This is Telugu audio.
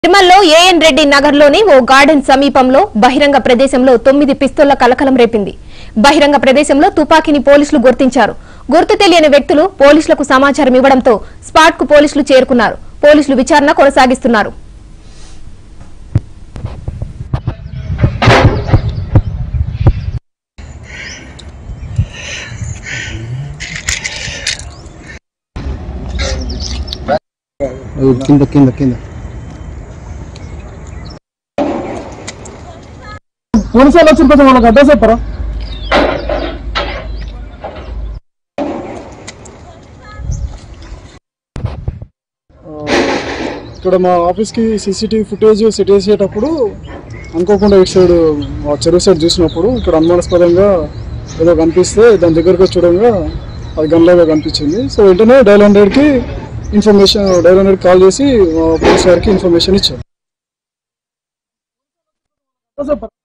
నిర్మల్లో ఏఎన్ రెడ్డి నగర్లోని ఓ గార్డెన్ సమీపంలో బహిరంగ ప్రదేశంలో తొమ్మిది పిస్తోళ్ల కలకలం రేపింది బహిరంగ ప్రదేశంలో తుపాకీని పోలీసులు గుర్తించారు గుర్తు తెలియని వ్యక్తులు పోలీసులకు సమాచారం ఇవ్వడంతో స్పాట్ కు పోలీసులు చేరుకున్నారు పోలీసులు విచారణ కొనసాగిస్తున్నారు కింద కింద కింద పోలీసు వాళ్ళు వచ్చిన కొంచెం వాళ్ళకి అడ్రస్ చెప్పరా ఇక్కడ మా ఆఫీస్కి సీసీటీవీ ఫుటేజ్ సెట్ చేసేటప్పుడు అనుకోకుండా ఇటు సైడ్ ఆ చెరువు సైడ్ చూసినప్పుడు ఇక్కడ అనుమానాస్పదంగా ఏదో కనిపిస్తే దాని దగ్గరకు వచ్చి చూడంగా అది గన్లాగా కనిపించింది సో వెంటనే డైల్ హండ్రెడ్కి ఇన్ఫర్మేషన్ డైల్ హండ్రెడ్ కాల్ చేసి ఆ, పోలీస్ గారికి ఇన్ఫర్మేషన్ ఇచ్చారు